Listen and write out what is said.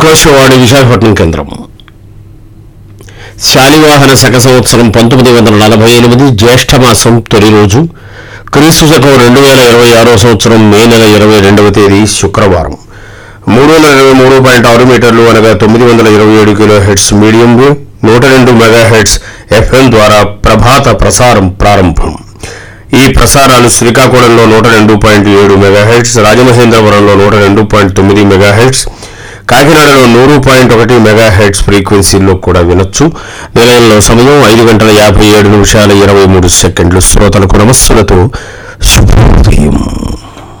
ఆకాశవాణి విశాఖపట్నం కేంద్రం శాలివాహన శక సంవత్సరం పంతొమ్మిది వందల నలభై ఎనిమిది జ్యేష్ఠ మాసం తొలి రోజు క్రీస్తు శకం రెండు వేల ఇరవై ఆరో సంవత్సరం మే నెల ఇరవై రెండవ తేదీ శుక్రవారం మూడు వందల ఇరవై మూడు పాయింట్ ఆరు మీటర్లు అనగా తొమ్మిది వందల ఇరవై ఏడు కిలో హెడ్స్ మీడియం వేవ్ నూట రెండు మెగా హెడ్స్ ఎఫ్ఎం ద్వారా ప్రభాత ప్రసారం ప్రారంభం ఈ ప్రసారాలు శ్రీకాకుళంలో నూట రెండు పాయింట్ ఏడు మెగా హెడ్స్ రాజమహేంద్రవరంలో నూట రెండు పాయింట్ తొమ్మిది మెగా హెడ్స్ కాకినాడలో నూరు పాయింట్ ఒకటి మెగా హెడ్స్ ఫ్రీక్వెన్సీల్లో కూడా వినొచ్చు నిలయంలో సమయం ఐదు గంటల యాభై ఏడు నిమిషాల ఇరవై మూడు సెకండ్లు శ్రోతలకు నమస్సులతో శుభోదయం